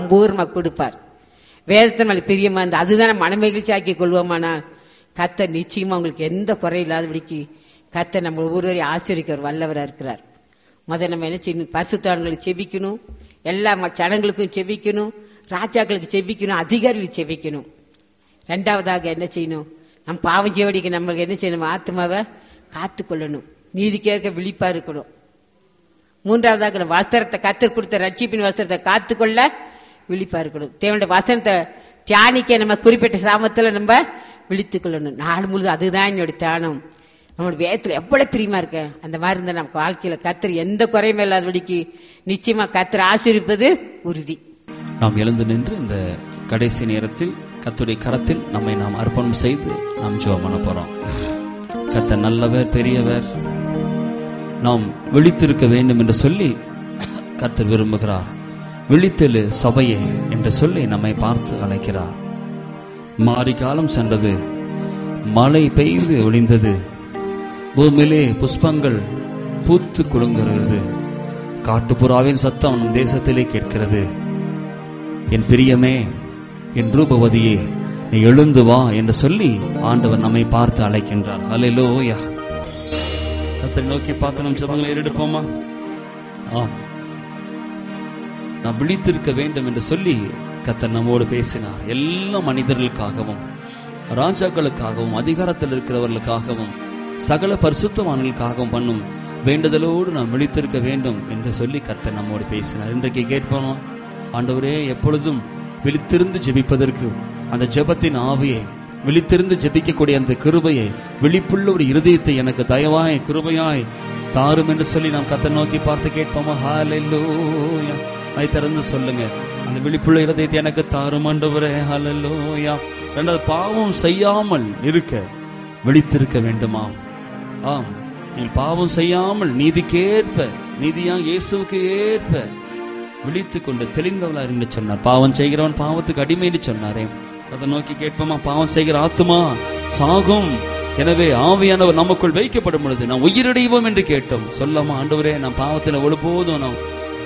சம்பூர்ணமாக கொடுப்பார் வேதத்தின் மேலே பிரியமா இருந்து அதுதானே மனமகிழ்ச்சி ஆக்கி கொள்வோமானால் கத்த நிச்சயமா உங்களுக்கு எந்த குறை இல்லாதபடிக்கு கத்த நம்ம ஒவ்வொருவரையும் ஆசிரியர் வல்லவராக இருக்கிறார் முதல்ல நம்ம என்ன செய்யணும் பரிசுத்தான்களுக்கு செபிக்கணும் எல்லா ம- ஜனங்களுக்கும் செபிக்கணும் ராஜாக்களுக்கு செபிக்கணும் அதிகாரிகளுக்கு செபிக்கணும் ரெண்டாவதாக என்ன செய்யணும் நம்ம பாவம் செய்வடிக்கு நம்மளுக்கு என்ன செய்யணும் நம்ம ஆத்மாவை காத்துக்கொள்ளணும் நீதிக்கேற்க விழிப்பா இருக்கணும் மூன்றாவதாக நம்ம வஸ்திரத்தை கத்தர் கொடுத்த ரட்சிப்பின் வஸ்திரத்தை காத்துக்கொள்ள விழிப்பா இருக்கணும் தேவனுடைய வசனத்தை தியானிக்க நம்ம குறிப்பிட்ட சாமத்துல நம்ம விழித்துக் கொள்ளணும் நாள் முழுதும் அதுதான் என்னுடைய தியானம் நம்மளுடைய வேதத்துல எவ்வளவு பிரியமா இருக்க அந்த மாதிரி இருந்தா நமக்கு வாழ்க்கையில கத்தர் எந்த குறையுமே இல்லாதபடிக்கு நிச்சயமா கத்தர் ஆசீர்விப்பது உறுதி நாம் எழுந்து நின்று இந்த கடைசி நேரத்தில் கர்த்தருடைய கரத்தில் நம்மை நாம் அர்ப்பணம் செய்து நாம் ஜெபம் பண்ண போறோம் கர்த்தர் நல்லவர் பெரியவர் நாம் விழித்திருக்க வேண்டும் என்று சொல்லி கர்த்தர் விரும்புகிறார் விழித்தெழு சபையே என்று சொல்லி நம்மை பார்த்து அழைக்கிறார் மாரி காலம் சென்றது மழை பெய்து ஒளிந்தது பூமியிலே புஷ்பங்கள் பூத்து குலுங்குகிறது காட்டுப்புறாவின் சத்தம் நம் தேசத்திலே கேட்கிறது என் பிரியமே என் ரூபவதியே நீ எழுந்து வா என்று சொல்லி ஆண்டவர் நம்மை பார்த்து அழைக்கின்றார் அல்லேலூயா கத்தரை நோக்கி பார்த்து நம் ஜபங்களை எடுப்போமா ஆம் நாம் விழித்திருக்க வேண்டும் என்று சொல்லி கத்தர் நம்மோடு பேசினார் எல்லா மனிதர்களுக்காகவும் ராஜாக்களுக்காகவும் அதிகாரத்தில் இருக்கிறவர்களுக்காகவும் சகல பரிசுத்தவான்களுக்காகவும் பண்ணும் வேண்டுதலோடு நாம் விழித்திருக்க வேண்டும் என்று சொல்லி கர்த்தர் நம்மோடு பேசினார் இன்றைக்கு கேட்போமா ஆண்டவரே எப்பொழுதும் விழித்திருந்து ஜெபிப்பதற்கு அந்த ஜெபத்தின் ஆவியை விழித்திருந்து ஜெபிக்கக்கூடிய அந்த கிருபையை விழிப்புள்ள ஒரு இருதயத்தை எனக்கு தயவாய் கிருபையாய் தாரும் என்று சொல்லி நாம் கத்தை நோக்கி பார்த்து கேட்போமா ஹalleluya அதை திறந்து சொல்லுங்க அந்த விழிப்புள்ள இருதயத்தை எனக்கு தாரும் ஆண்டவரே ஹalleluya ரெண்டாவது பாவம் செய்யாமல் இருக்க விழித்திருக்க வேண்டுமா ஆம் நீங்கள் பாவம் செய்யாமல் நீதிக்கேற்ப நீதியா இயேசுவுக்கு ஏற்ப விழித்துக் கொண்டு தெளிந்தவளா என்று சொன்னார் பாவம் செய்கிறவன் பாவத்துக்கு அடிமை என்று சொன்னாரே அதை நோக்கி கேட்போமா பாவம் செய்கிற ஆத்துமா சாகும் எனவே ஆவியானவர் நமக்குள் வைக்கப்படும் பொழுது நாம் உயிரடைவோம் என்று கேட்டோம் சொல்லாமா ஆண்டவரே நான் பாவத்தில் ஒழுபோதும் நாம்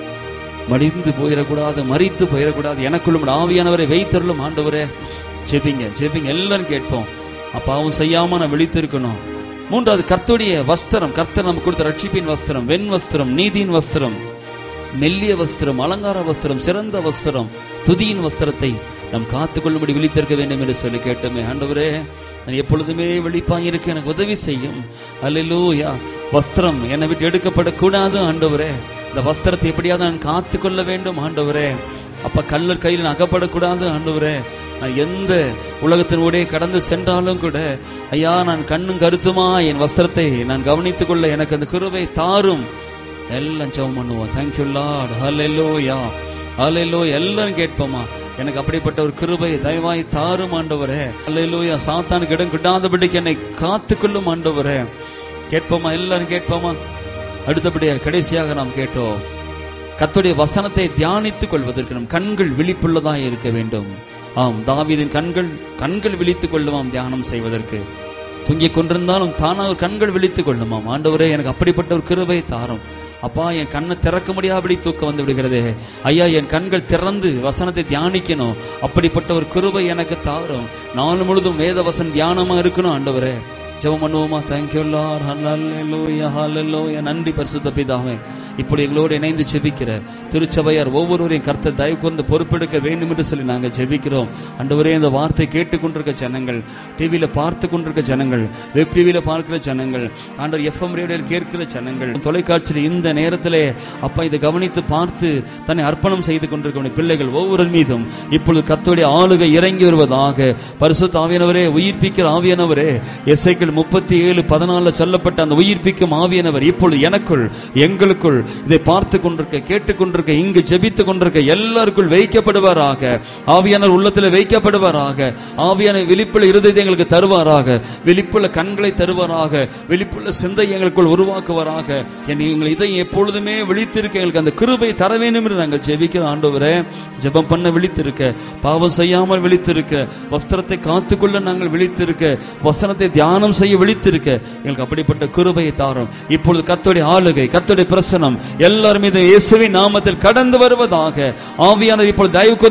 மடிந்து போயிடக்கூடாது மறித்து போயிடக்கூடாது எனக்குள்ளும் ஆவியானவரை வைத்தருளும் ஆண்டவரே ஜெபிங்க ஜெபிங்க எல்லாரும் கேட்போம் அப்பாவும் செய்யாம நான் விழித்திருக்கணும் மூன்றாவது கர்த்தருடைய வஸ்திரம் கர்த்தர் நமக்கு கொடுத்த ரட்சிப்பின் வஸ்திரம் வெண் வஸ்திரம் நீதியின் வஸ்திரம் மெல்லிய வஸ்திரம் அலங்கார வஸ்திரம் சிறந்த வஸ்திரம் துதியின் வஸ்திரத்தை நாம் காத்துக்கொள்ளும்படி விழித்திருக்க வேண்டும் என்று சொல்லி கேட்டோமே ஆண்டவரே நான் எப்பொழுதுமே விழிப்பாக இருக்க எனக்கு உதவி செய்யும் அல்லேலூயா வஸ்திரம் என்னை விட்டு எடுக்கப்படக்கூடாது ஆண்டவரே இந்த வஸ்திரத்தை எப்படியாவது நான் காத்துக்கொள்ள வேண்டும் ஆண்டவரே அப்ப கல்லர் கையில் நான் அகப்படக்கூடாது ஆண்டவரே நான் எந்த உலகத்தினூடே கடந்து சென்றாலும் கூட ஐயா நான் கண்ணும் கருத்துமா என் வஸ்திரத்தை நான் கவனித்துக் கொள்ள எனக்கு அந்த கிருபை தாரும் எல்லாம் ஜெபம் பண்ணுவோம் தேங்க்யூ லார்ட் ஹalleluya ஹalleluya எல்லாரும் கேட்போமா எனக்கு அப்படிப்பட்ட ஒரு கிருபை தயவாய் தாரும் ஆண்டவரே ஹalleluya சாத்தானுக்கு இடம் கிட்டாதபடிக்கு என்னை காத்துக்கொள்ளும் ஆண்டவரே கேட்போமா எல்லாரும் கேட்போமா அடுத்தபடியா கடைசியாக நாம் கேட்டோம் கர்த்தருடைய வசனத்தை தியானித்துக் கொள்வதற்கு நம் கண்கள் விழிப்புள்ளதாய் இருக்க வேண்டும் ஆம் தாவீதின் கண்கள் கண்கள் விழித்துக் கொள்ளுமாம் தியானம் செய்வதற்கு தூங்கிக் கொண்டிருந்தாலும் தானாக கண்கள் விழித்துக் கொள்ளுமாம் ஆண்டவரே எனக்கு அப்படிப்பட்ட ஒரு கிருபை தாரும் அப்பா என் கண்ணை திறக்க முடியாதபடி தூக்கம் வந்து விடுகிறதே ஐயா என் கண்கள் திறந்து வசனத்தை தியானிக்கணும் அப்படிப்பட்ட ஒரு கிருபை எனக்கு தாரும் நாள் முழுதும் வேத வசன் தியானமா இருக்கணும் ஆண்டவரே ஜெபம் பண்ணுவோமா தேங்க்யூ லார்ட் ஹalleluya ஹalleluya நன்றி பரிசுத்த பிதாவே இப்படி எங்களோடு இணைந்து ஜெபிக்கிற திருச்சபையார் ஒவ்வொருவரையும் கர்த்தர் தயவு கொண்டு பொறுப்பெடுக்க வேண்டும் என்று சொல்லி நாங்கள் ஜெபிக்கிறோம் அண்டவரே இந்த வார்த்தை கேட்டுக்கொண்டிருக்க ஜனங்கள் டிவியில பார்த்து கொண்டிருக்க ஜனங்கள் வெப் டிவியில பார்க்கிற ஜனங்கள் ஆண்டவர் எஃப்எம் ரேடியோவில் கேட்கிற ஜனங்கள் தொலைக்காட்சியில் இந்த நேரத்திலே அப்பா இதை கவனித்து பார்த்து தன்னை அர்ப்பணம் செய்து கொண்டிருக்க பிள்ளைகள் ஒவ்வொரு மீதும் இப்பொழுது கர்த்தருடைய ஆளுகை இறங்கி வருவதாக பரிசுத்த ஆவியானவரே உயிர்ப்பிக்கிற ஆவியானவரே எஸ்ஐக்கள் முப்பத்தி ஏழு பதினாலுல சொல்லப்பட்ட அந்த உயிர்ப்பிக்கும் ஆவியானவர் இப்பொழுது எனக்குள் எங்களுக்குள் இதை பார்த்து கொண்டிருக்க கேட்டுக்கொண்டிருக்க இங்கு ஜெபித்து கொண்டிருக்க எல்லாருக்குள் வைக்கப்படுவாராக ஆவியானவர் உள்ளத்தில் வைக்கப்படுவாராக ஆவியான விழிப்புள்ள இருதயத்தை எங்களுக்கு தருவாராக விழிப்புள்ள கண்களை தருவாராக விழிப்புள்ள சிந்தை எங்களுக்குள் உருவாக்குவாராக என் எங்கள் இதை எப்பொழுதுமே விழித்திருக்க எங்களுக்கு அந்த கிருபை தர வேண்டும் என்று நாங்கள் ஜெபிக்கிற ஆண்டவரே ஜெபம் பண்ண விழித்திருக்க பாவம் செய்யாமல் விழித்திருக்க வஸ்திரத்தை காத்துக்கொள்ள நாங்கள் விழித்திருக்க வசனத்தை தியானம் செய்ய விழித்திருக்க எங்களுக்கு அப்படிப்பட்ட கிருபையை தாரும் இப்பொழுது கர்த்தருடைய ஆளுகை கர்த்தருடைய பிரசனம் எல்லாரும் மீது இயேசுவின் நாமத்தில் கடந்து வருவதாக ஆவியானவர் இப்பொழுது தயவு கூர்ந்து